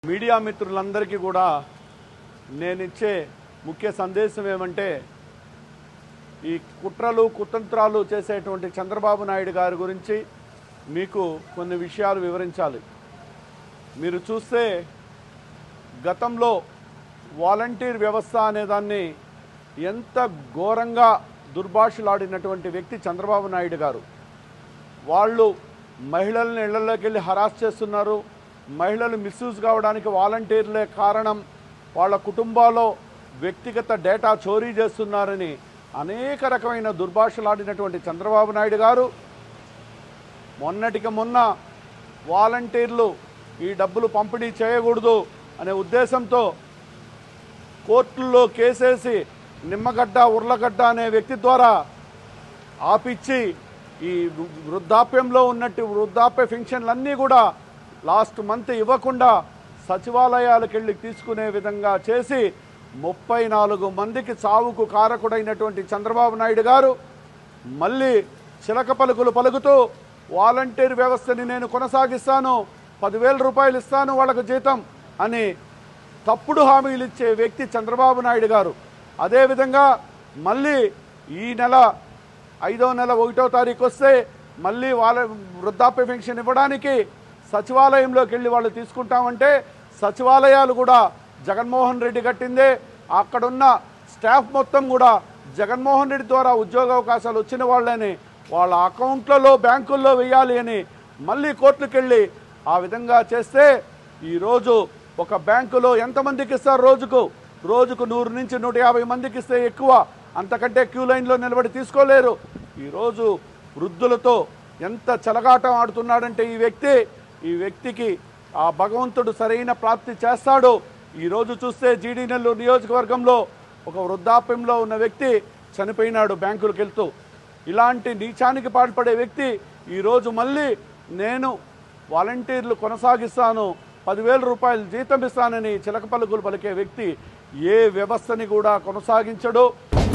media మిత్రులందరికీ కూడా నేనిచ్చే ముఖ్య సందేశం ఏమంటే ఈ కుట్రలు కుతంత్రాలు చేసేటువంటి చంద్రబాబు నాయుడు గారి గురించి మీకు కొన్ని విషయాలు వివరించాలి మీరు చూస్తే గతంలో వాలంటీర్ వ్యవస్థ అనేదాన్ని ఎంత ఘోరంగా దుర్భాషలాడినటువంటి వ్యక్తి చంద్రబాబు నాయుడు గారు వాళ్ళు మహిళల్ని ఇళ్లలోకి వెళ్ళి హరాస్ చేస్తున్నారు మహిళలు మిస్యూజ్ కావడానికి వాలంటీర్లే కారణం వాళ్ళ కుటుంబాల్లో వ్యక్తిగత డేటా చోరీ చేస్తున్నారని అనేక రకమైన దుర్భాషలాడినటువంటి చంద్రబాబు నాయుడు గారు మొన్నటికి మొన్న వాలంటీర్లు ఈ డబ్బులు పంపిణీ చేయకూడదు అనే ఉద్దేశంతో కోర్టుల్లో కేసేసి నిమ్మగడ్డ ఉర్లగడ్డ అనే వ్యక్తి ద్వారా ఆపిచ్చి ఈ వృ- వృద్ధాప్యంలో ఉన్నట్టు వృద్ధాప్య పెన్షన్లన్నీ కూడా లాస్ట్ మంత్ ఇవ్వకుండా సచివాలయాలకు వెళ్ళి తీసుకునే విధంగా చేసి ముప్పై నాలుగు మందికి చావుకు కారకుడైనటువంటి చంద్రబాబు నాయుడు గారు మళ్ళీ చిలక పలుకులు పలుకుతూ వాలంటీర్ వ్యవస్థని నేను కొనసాగిస్తాను పదివేల రూపాయలు ఇస్తాను వాళ్ళకు జీతం అని తప్పుడు హామీలు ఇచ్చే వ్యక్తి చంద్రబాబు నాయుడు గారు అదేవిధంగా మళ్ళీ ఈ నెల ఐదో నెల ఒకటో తారీఖు వస్తే మళ్ళీ వాళ్ళ వృద్ధాప్య పెన్షన్ ఇవ్వడానికి సచివాలయంలోకి వెళ్ళి వాళ్ళు తీసుకుంటామంటే సచివాలయాలు కూడా జగన్మోహన్ రెడ్డి కట్టిందే అక్కడున్న స్టాఫ్ మొత్తం కూడా జగన్మోహన్ రెడ్డి ద్వారా ఉద్యోగ అవకాశాలు వచ్చిన వాళ్ళని వాళ్ళ అకౌంట్లలో బ్యాంకుల్లో వేయాలి అని మళ్ళీ కోర్టుకు వెళ్ళి ఆ విధంగా చేస్తే ఈరోజు ఒక బ్యాంకులో ఎంతమందికి ఇస్తారు రోజుకు రోజుకు నూరు నుంచి నూట యాభై మందికి ఇస్తే ఎక్కువ అంతకంటే క్యూ లైన్లో నిలబడి తీసుకోలేరు ఈరోజు వృద్ధులతో ఎంత చెలగాటం ఆడుతున్నాడంటే ఈ వ్యక్తి ఈ వ్యక్తికి ఆ భగవంతుడు సరైన ప్రాప్తి చేస్తాడు ఈరోజు చూస్తే జీడీ నెల్లూరు నియోజకవర్గంలో ఒక వృద్ధాప్యంలో ఉన్న వ్యక్తి చనిపోయినాడు బ్యాంకులకు వెళ్తూ ఇలాంటి నీచానికి పాల్పడే వ్యక్తి ఈరోజు మళ్ళీ నేను వాలంటీర్లు కొనసాగిస్తాను పదివేల రూపాయలు జీతం ఇస్తానని చిలక పలుకులు పలికే వ్యక్తి ఏ వ్యవస్థని కూడా కొనసాగించడు